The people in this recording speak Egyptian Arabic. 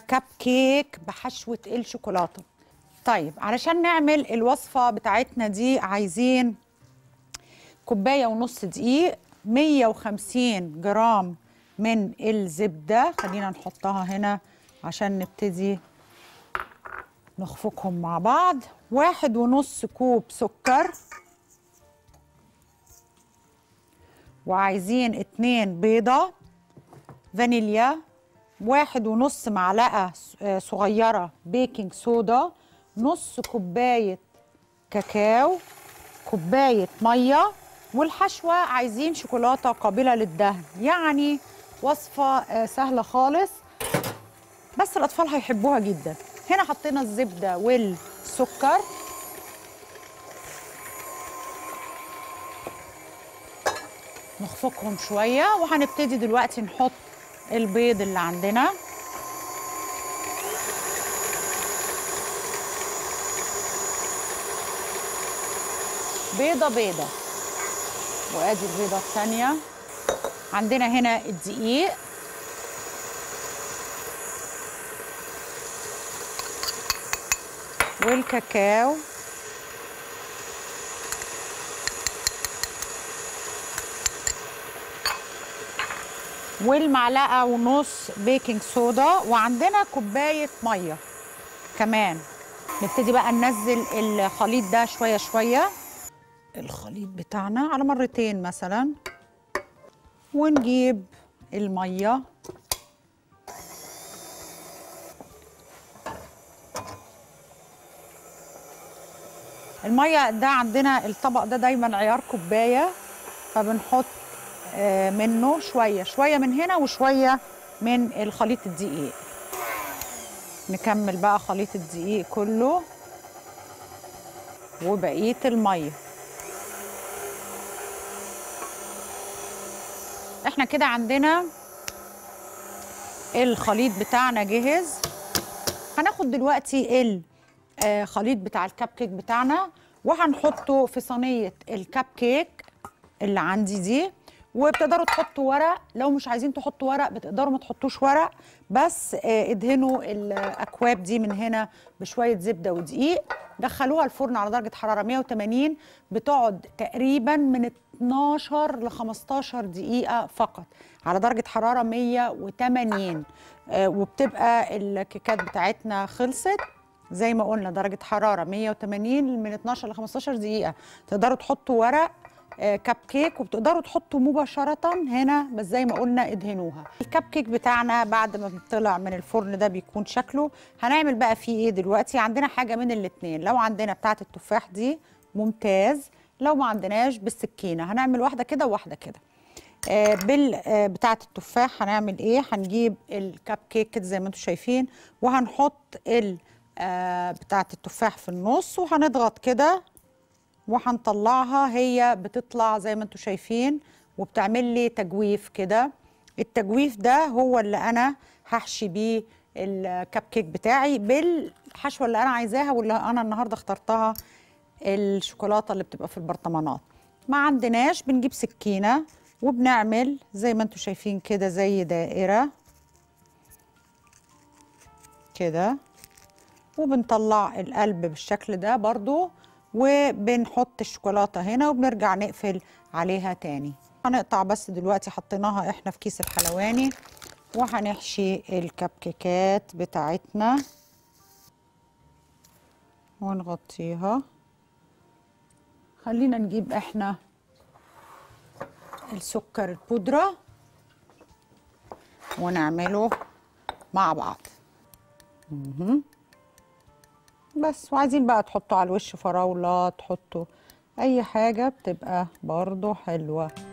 كب كيك بحشوة الشوكولاتة طيب علشان نعمل الوصفة بتاعتنا دي عايزين كوباية ونص دقيق 150 جرام من الزبدة خلينا نحطها هنا عشان نبتدي نخفقهم مع بعض واحد ونص كوب سكر وعايزين اتنين بيضة فانيليا واحد ونص معلقة صغيرة بيكنج صودا نص كوباية كاكاو كوباية مية والحشوة عايزين شوكولاتة قابلة للدهن يعني وصفة سهلة خالص بس الأطفال هيحبوها جدا هنا حطينا الزبدة والسكر نخفقهم شوية وهنبتدي دلوقتي نحط البيض اللي عندنا بيضة بيضة وادي البيضة الثانية عندنا هنا الدقيق والكاكاو والمعلقه ونص بيكنج صودا وعندنا كوبايه ميه كمان نبتدي بقى ننزل الخليط ده شويه شويه الخليط بتاعنا على مرتين مثلا ونجيب الميه الميه ده عندنا الطبق ده دايما عيار كوبايه فبنحط منه شويه شويه من هنا وشويه من الخليط الدقيق نكمل بقى خليط الدقيق كله وبقيه الميه احنا كده عندنا الخليط بتاعنا جهز هناخد دلوقتي الخليط بتاع الكب كيك بتاعنا وهنحطه في صينيه الكب كيك اللي عندي دي وبتقدروا تحطوا ورق لو مش عايزين تحطوا ورق بتقدروا ما تحطوش ورق بس ادهنوا الاكواب دي من هنا بشويه زبده ودقيق دخلوها الفرن على درجه حراره 180 بتقعد تقريبا من 12 ل 15 دقيقه فقط على درجه حراره 180 وبتبقى الكيكات بتاعتنا خلصت زي ما قلنا درجه حراره 180 من 12 ل 15 دقيقه تقدروا تحطوا ورق كب كيك وبتقدروا تحطوا مباشرة هنا بس زي ما قلنا ادهنوها الكب كيك بتاعنا بعد ما طلع من الفرن ده بيكون شكله هنعمل بقى فيه ايه دلوقتي عندنا حاجة من الاتنين لو عندنا بتاعة التفاح دي ممتاز لو ما عندناش بالسكينة هنعمل واحدة كده وواحدة كده آه بال آه بتاعة التفاح هنعمل ايه هنجيب الكب كيك كده زي ما انتم شايفين وهنحط ال آه بتاعة التفاح في النص وهنضغط كده وهنطلعها هي بتطلع زي ما انتم شايفين وبتعمل لي تجويف كده التجويف ده هو اللي انا هحشي بيه الكب كيك بتاعي بالحشوه اللي انا عايزاها واللي انا النهارده اخترتها الشوكولاته اللي بتبقى في البرطمانات ما عندناش بنجيب سكينه وبنعمل زي ما انتم شايفين كده زي دائره كده وبنطلع القلب بالشكل ده برضو وبنحط الشوكولاته هنا وبنرجع نقفل عليها تاني هنقطع بس دلوقتي حطيناها احنا في كيس الحلواني وهنحشي الكب كيكات بتاعتنا ونغطيها خلينا نجيب احنا السكر البودرة ونعمله مع بعض مهم. بس وعايزين بقى تحطوا على الوش فراولة تحطوا اي حاجة بتبقى برضو حلوة